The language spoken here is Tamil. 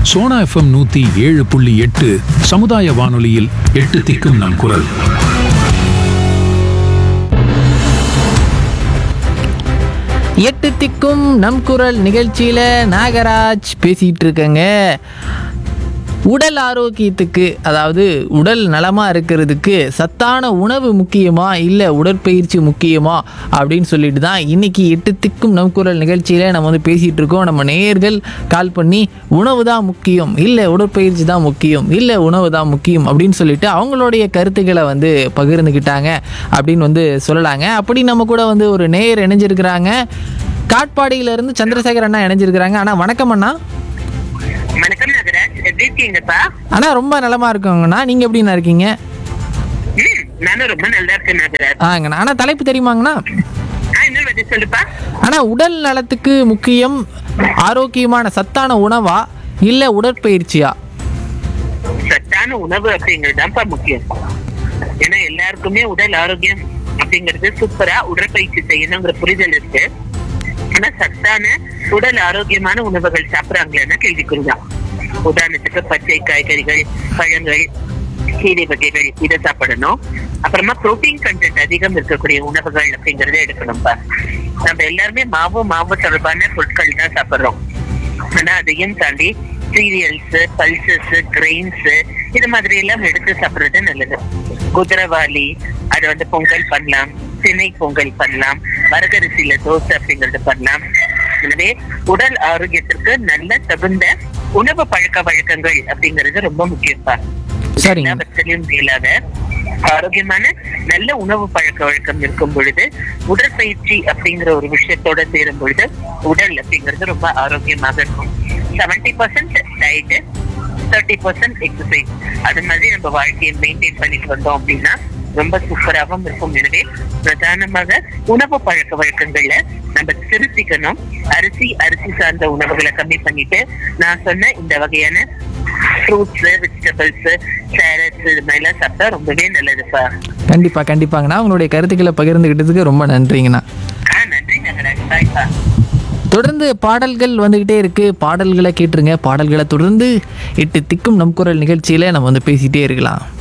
சோனா எஃப்எம் நூத்தி ஏழு புள்ளி எட்டு சமுதாய வானொலியில் எட்டு திக்கும் நம் குரல் எட்டு திக்கும் நம் குரல் நிகழ்ச்சியில் நாகராஜ் பேசிகிட்டு இருக்கேங்க உடல் ஆரோக்கியத்துக்கு அதாவது உடல் நலமாக இருக்கிறதுக்கு சத்தான உணவு முக்கியமா இல்லை உடற்பயிற்சி முக்கியமா அப்படின்னு சொல்லிட்டு தான் இன்னைக்கு எட்டு திக்கும் நம் குரல் நிகழ்ச்சியில் நம்ம வந்து பேசிகிட்டு இருக்கோம் நம்ம நேயர்கள் கால் பண்ணி உணவு தான் முக்கியம் இல்லை உடற்பயிற்சி தான் முக்கியம் இல்லை உணவு தான் முக்கியம் அப்படின்னு சொல்லிட்டு அவங்களுடைய கருத்துக்களை வந்து பகிர்ந்துக்கிட்டாங்க அப்படின்னு வந்து சொல்லலாங்க அப்படி நம்ம கூட வந்து ஒரு நேயர் இணைஞ்சிருக்கிறாங்க காட்பாடியிலேருந்து சந்திரசேகர் அண்ணா இணைஞ்சிருக்கிறாங்க அண்ணா வணக்கம் அண்ணா வணக்கம் நகராஜ் எப்படி இருக்கீங்கப்பா அண்ணா ரொம்ப நலமா இருக்கோங்கண்ணா நீங்க எப்படிண்ணா இருக்கீங்க ம் நானும் ரொம்ப நல்லா இருக்கேன் நகராஜ் ஆங்கண்ணா அண்ணா தலைப்பு தெரியுமாங்கண்ணா ஆ இன்னொரு வாட்டி சொல்லுப்பா அண்ணா உடல் நலத்துக்கு முக்கியம் ஆரோக்கியமான சத்தான உணவா இல்லை உடற்பயிற்சியா சத்தான உணவு அப்படிங்கிறது தான்ப்பா முக்கியம் ஏன்னா எல்லாருக்குமே உடல் ஆரோக்கியம் அப்படிங்கிறது சூப்பரா உடற்பயிற்சி செய்யணுங்கிற புரிதல் இருக்கு ஆனா சத்தான உடல் ஆரோக்கியமான உணவுகள் சாப்பிடுறாங்களேன்னா கேள்விக்குறிதான் உதாரணத்துக்கு பச்சை காய்கறிகள் பழங்கள் கீரை வகைகள் இதை சாப்பிடணும் அப்புறமா புரோட்டீன் கண்டென்ட் அதிகம் இருக்கக்கூடிய உணவுகள் அப்படிங்கறத எடுக்கணும்ப்பா நம்ம எல்லாருமே மாவு மாவு தொடர்பான பொருட்கள் தான் சாப்பிடுறோம் ஆனா அதையும் தாண்டி சீரியல்ஸ் பல்சஸ் கிரெயின்ஸ் இது மாதிரி எல்லாம் எடுத்து சாப்பிடுறது நல்லது குதிரவாளி அது வந்து பொங்கல் பண்ணலாம் திணை பொங்கல் பண்ணலாம் வரகரிசியில தோசை அப்படிங்கறது பண்ணலாம் எனவே உடல் ஆரோக்கியத்திற்கு நல்ல தகுந்த உணவு பழக்க வழக்கங்கள் அப்படிங்கிறது ரொம்ப முக்கியப்பா சரிங்க எல்லாவற்றிலும் மேலாக ஆரோக்கியமான நல்ல உணவு பழக்க வழக்கம் இருக்கும் பொழுது உடற்பயிற்சி அப்படிங்கிற ஒரு விஷயத்தோட சேரும் பொழுது உடல் அப்படிங்கிறது ரொம்ப ஆரோக்கியமாக இருக்கும் seventy percent diet thirty percent exercise அது மாதிரி நம்ம வாழ்க்கையை மெயின்டைன் பண்ணிட்டு வந்தோம் அப்படின்னா ரொம்ப சூப்பராகவும் இருக்கும் எனவே பிரதானமாக உணவு பழக்க வழக்கங்கள்ல நம்ம திருத்திக்கணும் அரிசி அரிசி சார்ந்த உணவுகளை கம்மி பண்ணிட்டு நான் சொன்ன இந்த வகையான ஃப்ரூட்ஸ் வெஜிடபிள்ஸ் கேரட்ஸ் இது மாதிரிலாம் சாப்பிட்டா ரொம்பவே நல்லதுப்பா கண்டிப்பா கண்டிப்பாங்கண்ணா உங்களுடைய கருத்துக்களை பகிர்ந்துக்கிட்டதுக்கு ரொம்ப நன்றிங்கண்ணா ஆ நன்றி நகராஜ் பாய்ப்பா தொடர்ந்து பாடல்கள் வந்துக்கிட்டே இருக்கு பாடல்களை கேட்டுருங்க பாடல்களை தொடர்ந்து எட்டு திக்கும் நம் குரல் நிகழ்ச்சியில் நம்ம வந்து பேசிகிட்டே இருக்கலாம்